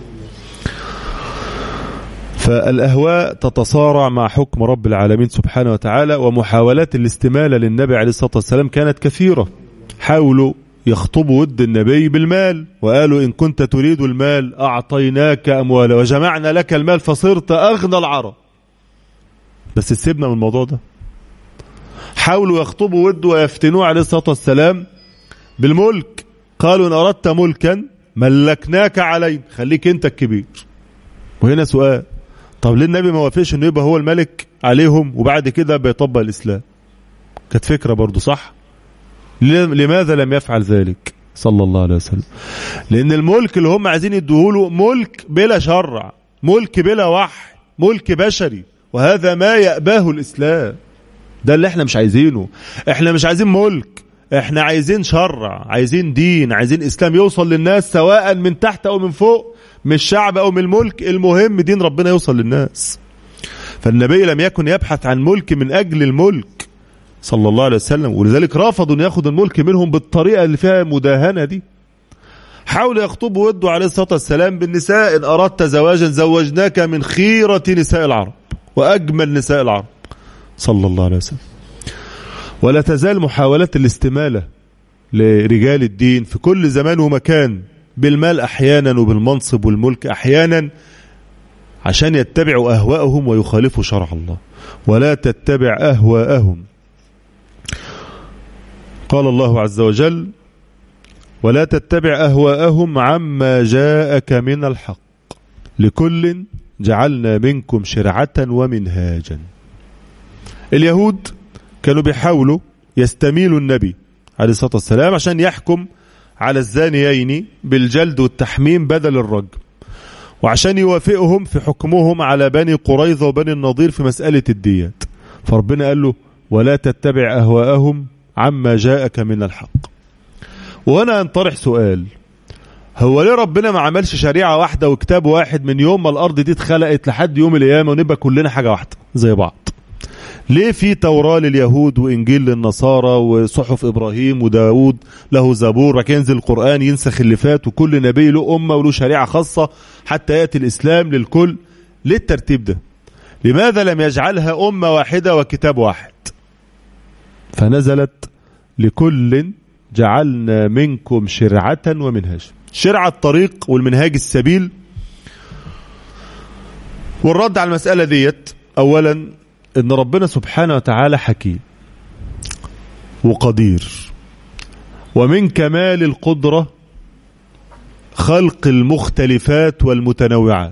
فالأهواء تتصارع مع حكم رب العالمين سبحانه وتعالى ومحاولات الاستمالة للنبي عليه الصلاة والسلام كانت كثيرة حاولوا يخطبوا ود النبي بالمال وقالوا إن كنت تريد المال أعطيناك أموالا وجمعنا لك المال فصرت أغنى العرب بس سيبنا من الموضوع ده حاولوا يخطبوا ود ويفتنوه عليه الصلاة والسلام بالملك قالوا إن أردت ملكا ملكناك عليه خليك أنت الكبير وهنا سؤال طب ليه النبي ما وافقش انه يبقى هو الملك عليهم وبعد كده بيطبق الاسلام كانت فكره برضه صح لماذا لم يفعل ذلك صلى الله عليه وسلم لان الملك اللي هم عايزين يدوه ملك بلا شرع ملك بلا وحي ملك بشري وهذا ما يأباه الاسلام ده اللي احنا مش عايزينه احنا مش عايزين ملك احنا عايزين شرع عايزين دين عايزين اسلام يوصل للناس سواء من تحت او من فوق من الشعب او من الملك المهم دين ربنا يوصل للناس فالنبي لم يكن يبحث عن ملك من اجل الملك صلى الله عليه وسلم ولذلك رفضوا ان ياخذ الملك منهم بالطريقه اللي فيها مداهنه دي حاول يخطبوا وده عليه الصلاه والسلام بالنساء ان اردت زواجا زوجناك من خيره نساء العرب واجمل نساء العرب صلى الله عليه وسلم ولا تزال محاولات الاستماله لرجال الدين في كل زمان ومكان بالمال احيانا وبالمنصب والملك احيانا عشان يتبعوا اهواءهم ويخالفوا شرع الله ولا تتبع اهواءهم قال الله عز وجل ولا تتبع اهواءهم عما جاءك من الحق لكل جعلنا منكم شرعه ومنهاجا اليهود كانوا بيحاولوا يستميلوا النبي عليه الصلاه والسلام عشان يحكم على الزانيين بالجلد والتحميم بدل الرجم وعشان يوافقهم في حكمهم على بني قريظة وبني النضير في مسألة الديات فربنا قال له ولا تتبع أهواءهم عما جاءك من الحق وهنا انطرح سؤال هو ليه ربنا ما عملش شريعة واحدة وكتاب واحد من يوم ما الأرض دي اتخلقت لحد يوم القيامة ونبقى كلنا حاجة واحدة زي بعض ليه في توراة لليهود وإنجيل للنصارى وصحف إبراهيم وداود له زبور وكان ينزل القرآن ينسخ اللي فات وكل نبي له أمة وله شريعة خاصة حتى يأتي الإسلام للكل ليه الترتيب ده لماذا لم يجعلها أمة واحدة وكتاب واحد فنزلت لكل جعلنا منكم شرعة ومنهاج شرع الطريق والمنهاج السبيل والرد على المسألة ديت أولا إن ربنا سبحانه وتعالى حكيم وقدير ومن كمال القدرة خلق المختلفات والمتنوعات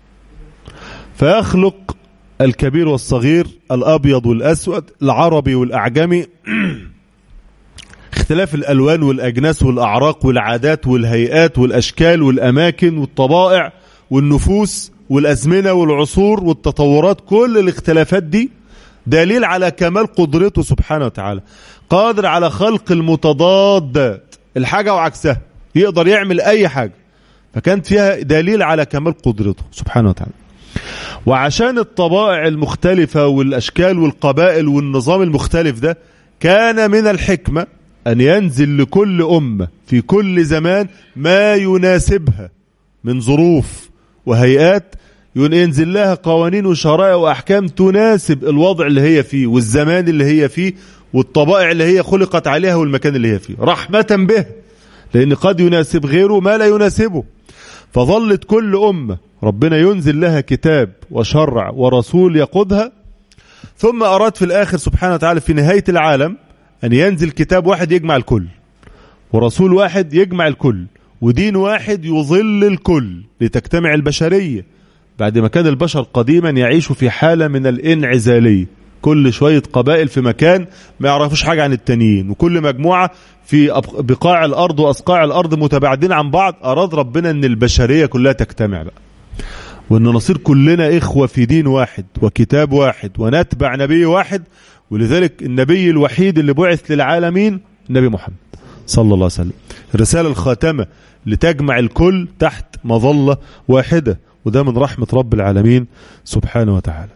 فيخلق الكبير والصغير الأبيض والأسود العربي والأعجمي اختلاف الألوان والأجناس والأعراق والعادات والهيئات والأشكال والأماكن والطبائع والنفوس والأزمنة والعصور والتطورات كل الاختلافات دي دليل على كمال قدرته سبحانه وتعالى قادر على خلق المتضادات الحاجة وعكسها يقدر يعمل أي حاجة فكانت فيها دليل على كمال قدرته سبحانه وتعالى وعشان الطبائع المختلفة والأشكال والقبائل والنظام المختلف ده كان من الحكمة أن ينزل لكل أمة في كل زمان ما يناسبها من ظروف وهيئات ينزل لها قوانين وشرائع وأحكام تناسب الوضع اللي هي فيه والزمان اللي هي فيه والطبائع اللي هي خلقت عليها والمكان اللي هي فيه رحمة به لأن قد يناسب غيره ما لا يناسبه فظلت كل أمة ربنا ينزل لها كتاب وشرع ورسول يقودها ثم أراد في الآخر سبحانه وتعالى في نهاية العالم أن ينزل كتاب واحد يجمع الكل ورسول واحد يجمع الكل ودين واحد يظل الكل لتجتمع البشرية بعد ما كان البشر قديما يعيشوا في حالة من الانعزالية كل شوية قبائل في مكان ما يعرفوش حاجة عن التانيين وكل مجموعة في بقاع الأرض وأصقاع الأرض متباعدين عن بعض أراد ربنا أن البشرية كلها تجتمع بقى وأن نصير كلنا إخوة في دين واحد وكتاب واحد ونتبع نبي واحد ولذلك النبي الوحيد اللي بعث للعالمين النبي محمد صلى الله عليه وسلم الرسالة الخاتمة لتجمع الكل تحت مظلة واحدة وده من رحمة رب العالمين سبحانه وتعالى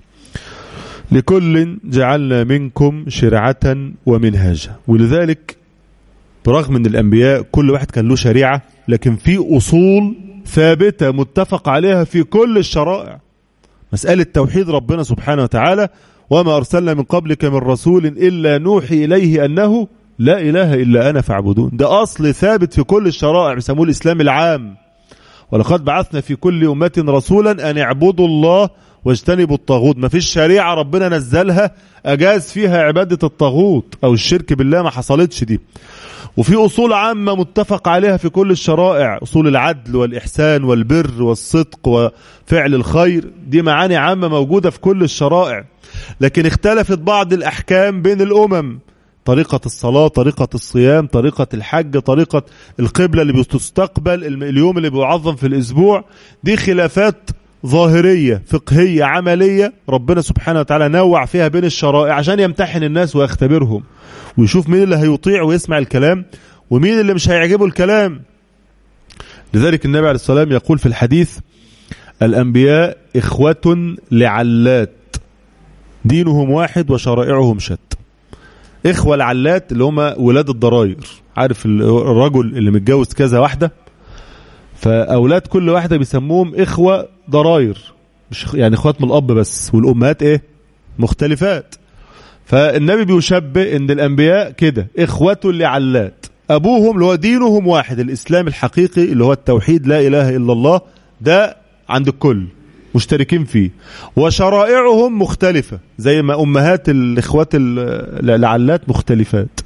لكل جعلنا منكم شرعة ومنهاجا ولذلك برغم ان الانبياء كل واحد كان له شريعة لكن في اصول ثابتة متفق عليها في كل الشرائع مسألة توحيد ربنا سبحانه وتعالى وما أرسلنا من قبلك من رسول إلا نوحي إليه أنه لا إله إلا أنا فاعبدون ده أصل ثابت في كل الشرائع بيسموه الإسلام العام ولقد بعثنا في كل أمة رسولا أن اعبدوا الله واجتنبوا الطاغوت ما فيش شريعة ربنا نزلها أجاز فيها عبادة الطاغوت أو الشرك بالله ما حصلتش دي وفي أصول عامة متفق عليها في كل الشرائع أصول العدل والإحسان والبر والصدق وفعل الخير دي معاني عامة موجودة في كل الشرائع لكن اختلفت بعض الأحكام بين الأمم طريقة الصلاة طريقة الصيام طريقة الحج طريقة القبلة اللي بتستقبل اليوم اللي بيعظم في الأسبوع دي خلافات ظاهرية فقهية عملية ربنا سبحانه وتعالى نوع فيها بين الشرائع عشان يمتحن الناس ويختبرهم ويشوف مين اللي هيطيع ويسمع الكلام ومين اللي مش هيعجبه الكلام لذلك النبي عليه الصلاة والسلام يقول في الحديث الأنبياء إخوة لعلات دينهم واحد وشرائعهم شتى إخوة العلات اللي هم ولاد الضراير عارف الرجل اللي متجوز كذا واحدة فأولاد كل واحدة بيسموهم إخوة ضراير مش يعني إخوات من الأب بس والأمهات إيه مختلفات فالنبي بيشبه ان الانبياء كده اخوة لعلات ابوهم اللي هو دينهم واحد الاسلام الحقيقي اللي هو التوحيد لا اله الا الله ده عند الكل مشتركين فيه وشرائعهم مختلفة زي ما امهات الاخوات العلات مختلفات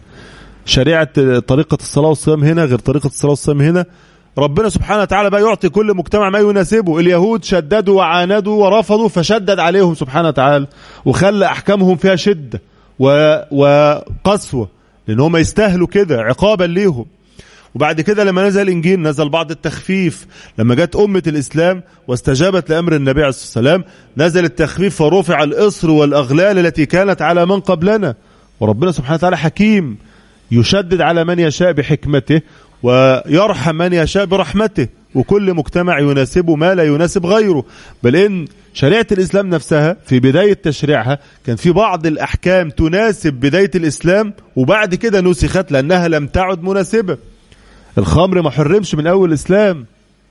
شريعة طريقة الصلاة والصيام هنا غير طريقة الصلاة والصيام هنا ربنا سبحانه وتعالى بقى يعطي كل مجتمع ما يناسبه اليهود شددوا وعاندوا ورفضوا فشدد عليهم سبحانه وتعالى وخلى احكامهم فيها شده و... وقسوة لأن هم يستاهلوا كده عقابا ليهم وبعد كده لما نزل الإنجيل نزل بعض التخفيف لما جت أمة الإسلام واستجابت لأمر النبي عليه الصلاة والسلام نزل التخفيف فرفع الإصر والأغلال التي كانت على من قبلنا وربنا سبحانه وتعالى حكيم يشدد على من يشاء بحكمته ويرحم من يشاء برحمته وكل مجتمع يناسبه ما لا يناسب غيره بل إن شريعة الإسلام نفسها في بداية تشريعها كان في بعض الأحكام تناسب بداية الإسلام وبعد كده نسخت لأنها لم تعد مناسبة الخمر ما حرمش من أول الإسلام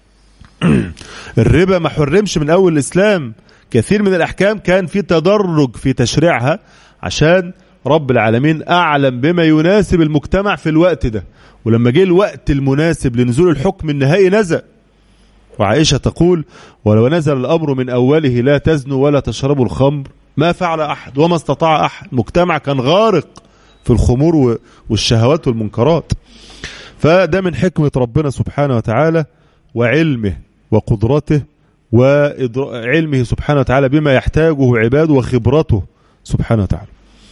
الربا ما حرمش من أول الإسلام كثير من الأحكام كان في تدرج في تشريعها عشان رب العالمين أعلم بما يناسب المجتمع في الوقت ده ولما جه الوقت المناسب لنزول الحكم النهائي نزل وعائشة تقول ولو نزل الأمر من أوله لا تزنوا ولا تشربوا الخمر ما فعل أحد وما استطاع أحد مجتمع كان غارق في الخمور والشهوات والمنكرات فده من حكمة ربنا سبحانه وتعالى وعلمه وقدرته وعلمه سبحانه وتعالى بما يحتاجه عباده وخبرته سبحانه وتعالى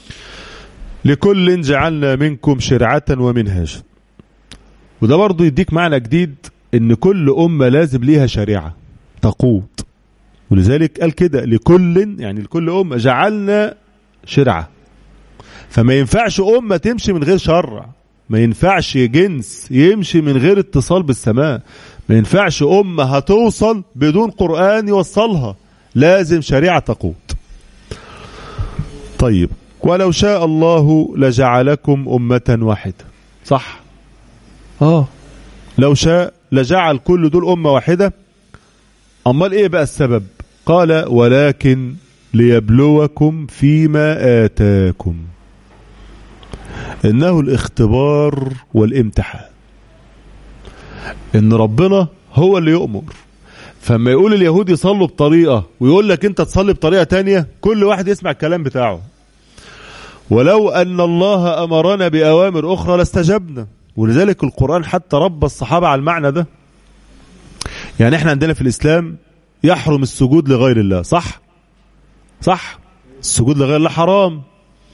لكل جعلنا منكم شرعة ومنهاجا وده برضو يديك معنى جديد ان كل أمة لازم ليها شريعة تقود ولذلك قال كده لكل يعني لكل أمة جعلنا شرعة فما ينفعش أمة تمشي من غير شرع ما ينفعش جنس يمشي من غير اتصال بالسماء ما ينفعش أمة هتوصل بدون قرآن يوصلها لازم شريعة تقود طيب ولو شاء الله لجعلكم أمة واحدة صح اه لو شاء لجعل كل دول أمة واحدة أمال إيه بقى السبب قال ولكن ليبلوكم فيما آتاكم إنه الاختبار والامتحان إن ربنا هو اللي يؤمر فما يقول اليهود يصلوا بطريقة ويقول لك أنت تصلي بطريقة تانية كل واحد يسمع الكلام بتاعه ولو أن الله أمرنا بأوامر أخرى لاستجبنا ولذلك القرآن حتى رب الصحابة على المعنى ده يعني احنا عندنا في الإسلام يحرم السجود لغير الله صح صح السجود لغير الله حرام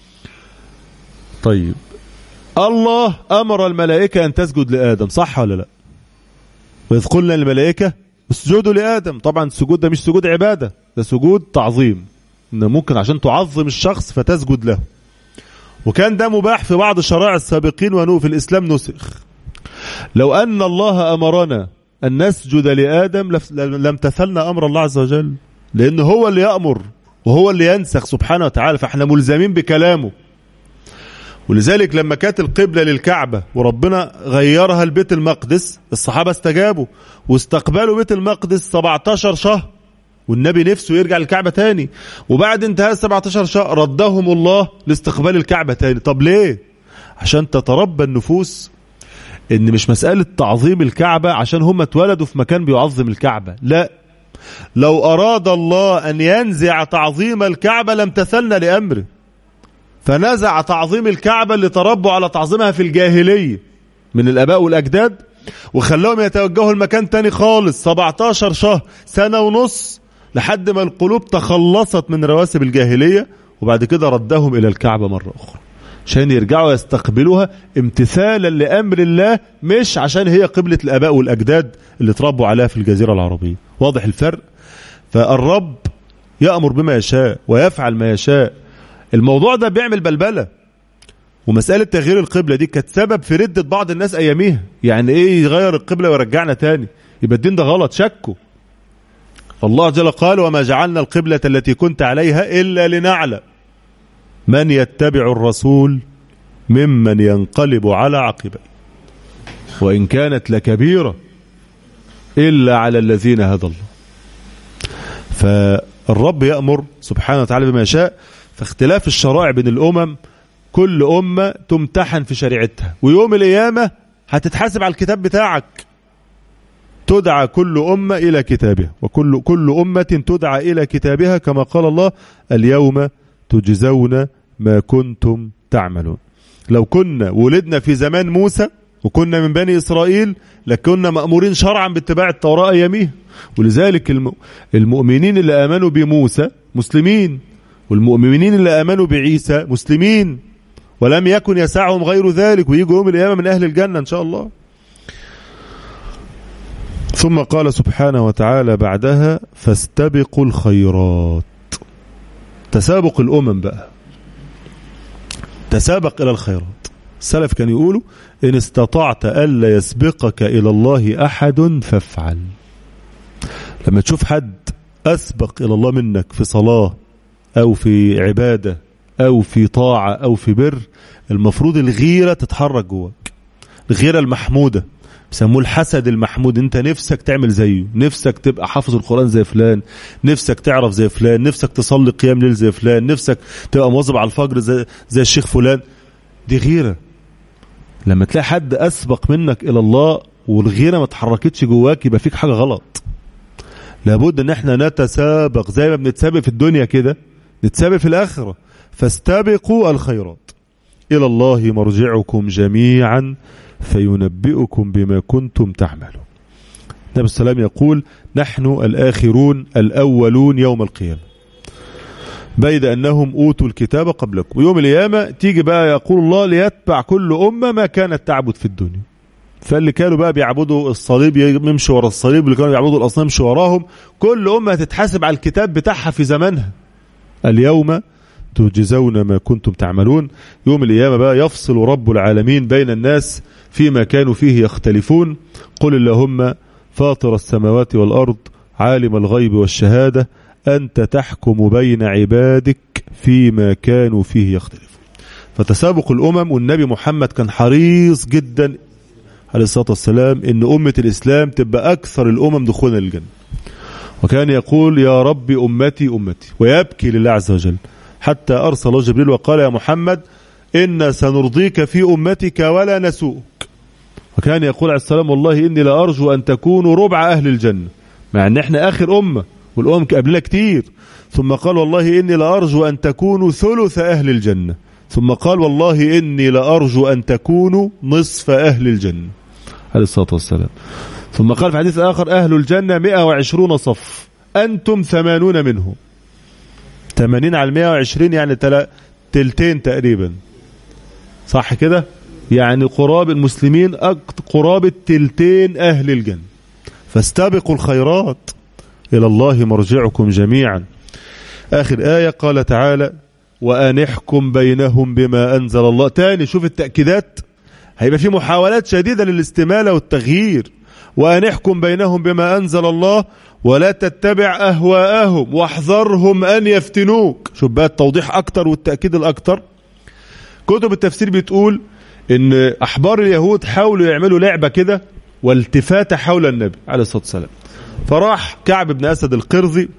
طيب الله أمر الملائكة أن تسجد لآدم صح ولا لا وإذ قلنا للملائكة اسجدوا لآدم طبعا السجود ده مش سجود عبادة ده سجود تعظيم إن ممكن عشان تعظم الشخص فتسجد له وكان ده مباح في بعض الشرائع السابقين ونوء في الإسلام نسخ لو أن الله أمرنا أن نسجد لآدم لم تثلنا أمر الله عز وجل لأنه هو اللي يأمر وهو اللي ينسخ سبحانه وتعالى فاحنا ملزمين بكلامه ولذلك لما كانت القبلة للكعبة وربنا غيرها لبيت المقدس الصحابة استجابوا واستقبلوا بيت المقدس 17 شهر والنبي نفسه يرجع للكعبة تاني وبعد انتهاء 17 شهر ردهم الله لاستقبال الكعبة تاني طب ليه عشان تتربى النفوس ان مش مسألة تعظيم الكعبة عشان هم اتولدوا في مكان بيعظم الكعبة لا لو اراد الله ان ينزع تعظيم الكعبة لم تثلنا لامره فنزع تعظيم الكعبة اللي تربوا على تعظيمها في الجاهلية من الاباء والاجداد وخلاهم يتوجهوا المكان تاني خالص 17 شهر سنة ونص لحد ما القلوب تخلصت من رواسب الجاهلية وبعد كده ردهم إلى الكعبة مرة أخرى عشان يرجعوا يستقبلوها امتثالا لأمر الله مش عشان هي قبلة الآباء والأجداد اللي تربوا عليها في الجزيرة العربية واضح الفرق فالرب يأمر بما يشاء ويفعل ما يشاء الموضوع ده بيعمل بلبلة ومسألة تغيير القبلة دي كانت سبب في ردة بعض الناس أياميها يعني إيه يغير القبلة ويرجعنا تاني يبقى الدين ده غلط شكوا فالله جل قال وما جعلنا القبلة التي كنت عليها إلا لنعلم من يتبع الرسول ممن ينقلب على عقبيه وإن كانت لكبيرة إلا على الذين هدى الله فالرب يأمر سبحانه وتعالى بما يشاء فاختلاف الشرائع بين الأمم كل أمة تمتحن في شريعتها ويوم القيامة هتتحاسب على الكتاب بتاعك تدعى كل أمة إلى كتابها وكل كل أمة تدعى إلى كتابها كما قال الله اليوم تجزون ما كنتم تعملون لو كنا ولدنا في زمان موسى وكنا من بني إسرائيل لكنا مأمورين شرعا باتباع التوراة أيامها ولذلك المؤمنين اللي آمنوا بموسى مسلمين والمؤمنين اللي آمنوا بعيسى مسلمين ولم يكن يسعهم غير ذلك ويجوا يوم القيامة من أهل الجنة إن شاء الله ثم قال سبحانه وتعالى بعدها فاستبقوا الخيرات تسابق الأمم بقى تسابق إلى الخيرات السلف كانوا يقولوا إن استطعت ألا يسبقك إلى الله أحد فافعل لما تشوف حد أسبق إلى الله منك في صلاة أو في عبادة أو في طاعة أو في بر المفروض الغيرة تتحرك جواك الغيرة المحمودة بيسموه الحسد المحمود انت نفسك تعمل زيه نفسك تبقى حافظ القرآن زي فلان نفسك تعرف زي فلان نفسك تصلي قيام ليل زي فلان نفسك تبقى مواظب على الفجر زي, زي الشيخ فلان دي غيرة لما تلاقي حد أسبق منك إلى الله والغيرة ما اتحركتش جواك يبقى فيك حاجة غلط لابد ان احنا نتسابق زي ما بنتسابق في الدنيا كده نتسابق في الاخره فاستبقوا الخيرات الى الله مرجعكم جميعا فينبئكم بما كنتم تعملون النبي صلى الله عليه وسلم يقول نحن الآخرون الأولون يوم القيامة بيد أنهم أوتوا الكتاب قبلكم يوم القيامة تيجي بقى يقول الله ليتبع كل أمة ما كانت تعبد في الدنيا فاللي كانوا بقى بيعبدوا الصليب يمشي ورا الصليب اللي كانوا بيعبدوا الأصنام يمشي وراهم كل أمة هتتحاسب على الكتاب بتاعها في زمانها اليوم تجزون ما كنتم تعملون يوم القيامة بقى يفصل رب العالمين بين الناس فيما كانوا فيه يختلفون قل اللهم فاطر السماوات والأرض عالم الغيب والشهادة أنت تحكم بين عبادك فيما كانوا فيه يختلفون فتسابق الأمم والنبي محمد كان حريص جدا عليه الصلاة والسلام أن أمة الإسلام تبقى أكثر الأمم دخولا للجنة وكان يقول يا رب أمتي أمتي ويبكي لله عز وجل حتى أرسل الله جبريل وقال يا محمد إنا سنرضيك في أمتك ولا نسوءك وكان يقول عليه السلام والله إني لأرجو أن تكونوا ربع أهل الجنة مع أن احنا آخر أمة والأمم قبلنا كتير ثم قال والله إني لأرجو أن تكونوا ثلث أهل الجنة ثم قال والله إني لأرجو أن تكونوا نصف أهل الجنة عليه الصلاة والسلام ثم قال في حديث آخر أهل الجنة 120 صف أنتم ثمانون منهم 80 على 120 يعني تل... تلتين تقريبا صح كده يعني قراب المسلمين قرابة تلتين أهل الجنة فاستبقوا الخيرات إلى الله مرجعكم جميعا آخر آية قال تعالى وأن احكم بينهم بما أنزل الله تاني شوف التأكيدات هيبقى في محاولات شديدة للاستمالة والتغيير وأن احكم بينهم بما أنزل الله ولا تتبع أهواءهم واحذرهم أن يفتنوك شوف بقى التوضيح أكتر والتأكيد الأكتر كتب التفسير بتقول ان احبار اليهود حاولوا يعملوا لعبة كده والتفاتة حول النبي عليه الصلاة والسلام فراح كعب بن أسد القرظي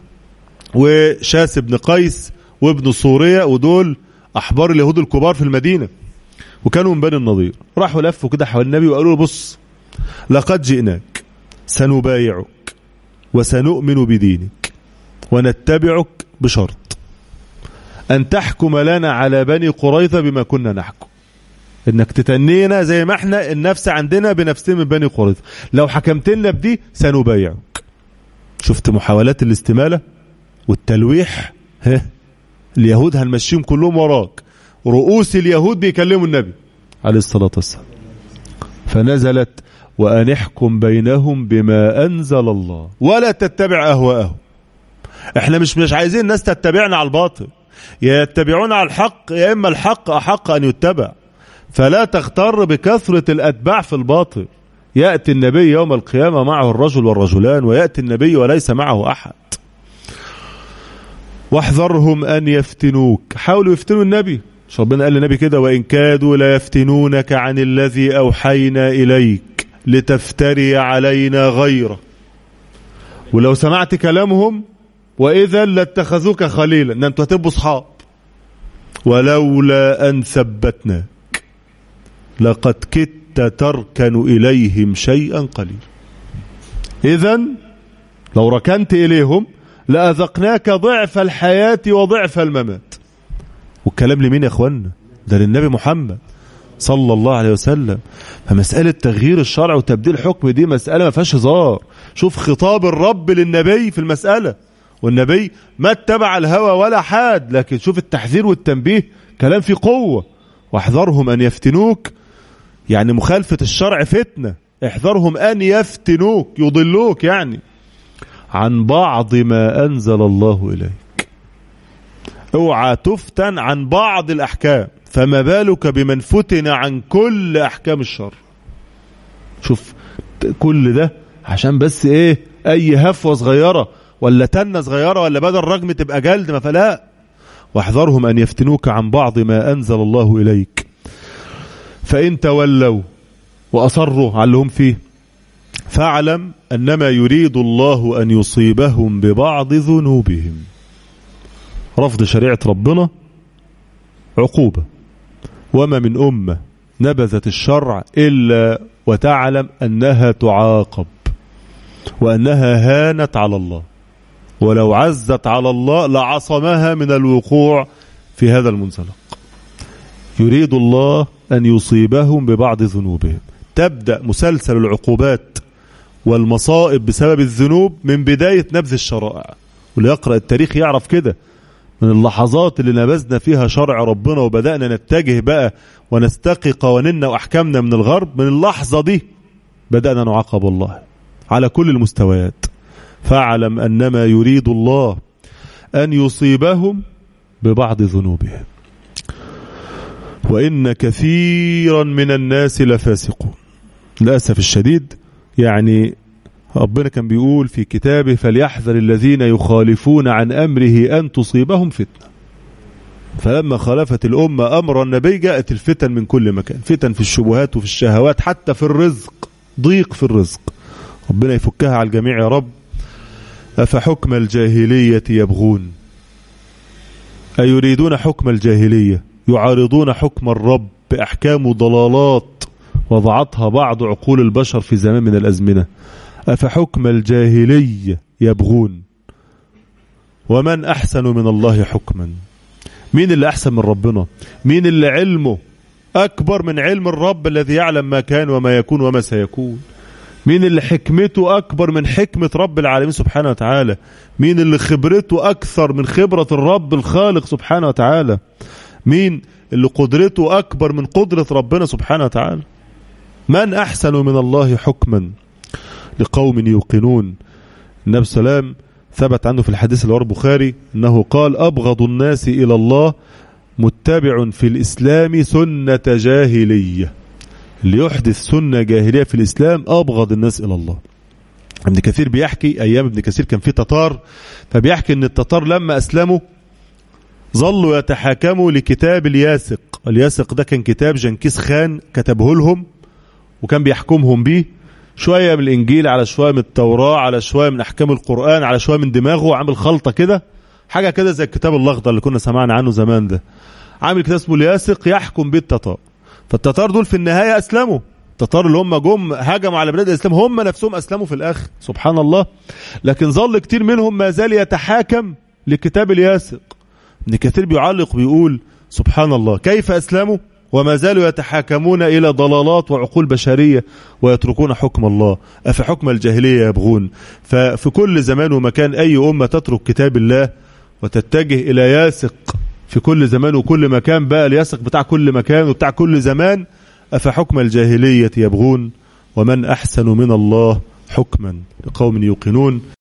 وشاس بن قيس وابن سوريا ودول أحبار اليهود الكبار في المدينة وكانوا من بني النضير راحوا لفوا كده حول النبي وقالوا له بص لقد جئناك سنبايعك وسنؤمن بدينك ونتبعك بشرط أن تحكم لنا على بني قريظة بما كنا نحكم انك تتنينا زي ما احنا النفس عندنا بنفسنا من بني قريظة لو حكمت لنا بدي سنبايعك شفت محاولات الاستمالة والتلويح ها اليهود هنمشيهم كلهم وراك رؤوس اليهود بيكلموا النبي عليه الصلاة والسلام فنزلت وأن احكم بينهم بما أنزل الله ولا تتبع أهواءهم احنا مش مش عايزين الناس تتبعنا على الباطل يا يتبعون على الحق يا إما الحق أحق أن يتبع فلا تغتر بكثرة الأتباع في الباطل يأتي النبي يوم القيامة معه الرجل والرجلان ويأتي النبي وليس معه أحد واحذرهم أن يفتنوك حاولوا يفتنوا النبي مش ربنا قال للنبي كده وإن كادوا ليفتنونك عن الذي أوحينا إليك لتفتري علينا غيره ولو سمعت كلامهم وإذا لاتخذوك خليلا ان انتوا هتبقوا صحاب ولولا أن ثبتناك لقد كدت تركن إليهم شيئا قليلا إذا لو ركنت إليهم لأذقناك ضعف الحياة وضعف الممات والكلام لمين يا أخوانا ده للنبي محمد صلى الله عليه وسلم فمسألة تغيير الشرع وتبديل الحكم دي مسألة ما فيهاش هزار شوف خطاب الرب للنبي في المسألة والنبي ما اتبع الهوى ولا حاد لكن شوف التحذير والتنبيه كلام في قوة واحذرهم أن يفتنوك يعني مخالفة الشرع فتنة احذرهم أن يفتنوك يضلوك يعني عن بعض ما أنزل الله إليك اوعى تفتن عن بعض الأحكام فما بالك بمن فتن عن كل أحكام الشر شوف كل ده عشان بس ايه اي هفوة صغيرة ولا تنة صغيرة ولا بدل رجم تبقى جلد ما فلا واحذرهم أن يفتنوك عن بعض ما أنزل الله إليك فإن تولوا وأصروا على اللي هم فيه فاعلم أنما يريد الله أن يصيبهم ببعض ذنوبهم رفض شريعة ربنا عقوبة وما من أمة نبذت الشرع إلا وتعلم أنها تعاقب وأنها هانت على الله ولو عزت على الله لعصمها من الوقوع في هذا المنزلق يريد الله أن يصيبهم ببعض ذنوبهم تبدأ مسلسل العقوبات والمصائب بسبب الذنوب من بداية نبذ الشرائع واللي يقرأ التاريخ يعرف كده من اللحظات اللي نبذنا فيها شرع ربنا وبدأنا نتجه بقى ونستقي قوانيننا وأحكامنا من الغرب من اللحظة دي بدأنا نعاقب الله على كل المستويات فاعلم أنما يريد الله أن يصيبهم ببعض ذنوبهم وإن كثيرا من الناس لفاسقون للأسف الشديد يعني ربنا كان بيقول في كتابه فليحذر الذين يخالفون عن أمره أن تصيبهم فتنة فلما خالفت الأمة أمر النبي جاءت الفتن من كل مكان فتن في الشبهات وفي الشهوات حتى في الرزق ضيق في الرزق ربنا يفكها على الجميع يا رب أفحكم الجاهلية يبغون أيريدون حكم الجاهلية يعارضون حكم الرب بأحكام ضلالات وضعتها بعض عقول البشر في زمان من الأزمنة أفحكم الجاهلية يبغون ومن أحسن من الله حكما مين اللي أحسن من ربنا مين اللي علمه أكبر من علم الرب الذي يعلم ما كان وما يكون وما سيكون مين اللي حكمته أكبر من حكمة رب العالمين سبحانه وتعالى مين اللي خبرته أكثر من خبرة الرب الخالق سبحانه وتعالى مين اللي قدرته أكبر من قدرة ربنا سبحانه وتعالى من أحسن من الله حكما لقوم يوقنون النبي السلام ثبت عنه في الحديث اللي البخاري أنه قال أبغض الناس إلى الله متبع في الإسلام سنة جاهلية اللي يحدث سنة جاهلية في الإسلام أبغض الناس إلى الله ابن كثير بيحكي أيام ابن كثير كان في تتار فبيحكي أن التتار لما أسلموا ظلوا يتحاكموا لكتاب الياسق الياسق ده كان كتاب جنكيز خان كتبه لهم وكان بيحكمهم بيه شوية من الإنجيل على شوية من التوراة على شوية من أحكام القرآن على شوية من دماغه عامل خلطة كده حاجة كده زي الكتاب الأخضر اللي كنا سمعنا عنه زمان ده عامل كتاب اسمه الياسق يحكم بيه التتار فالتتار دول في النهاية أسلموا التتار اللي هم جم هجموا على بلاد الإسلام هم نفسهم أسلموا في الآخر سبحان الله لكن ظل كتير منهم ما زال يتحاكم لكتاب الياسق ابن كثير بيعلق بيقول سبحان الله كيف أسلموا وما زالوا يتحاكمون إلى ضلالات وعقول بشرية ويتركون حكم الله أفحكم الجاهلية يبغون ففي كل زمان ومكان أي أمة تترك كتاب الله وتتجه إلى ياسق في كل زمان وكل مكان بقى الياسق بتاع كل مكان وبتاع كل زمان أفحكم الجاهلية يبغون ومن أحسن من الله حكما لقوم يوقنون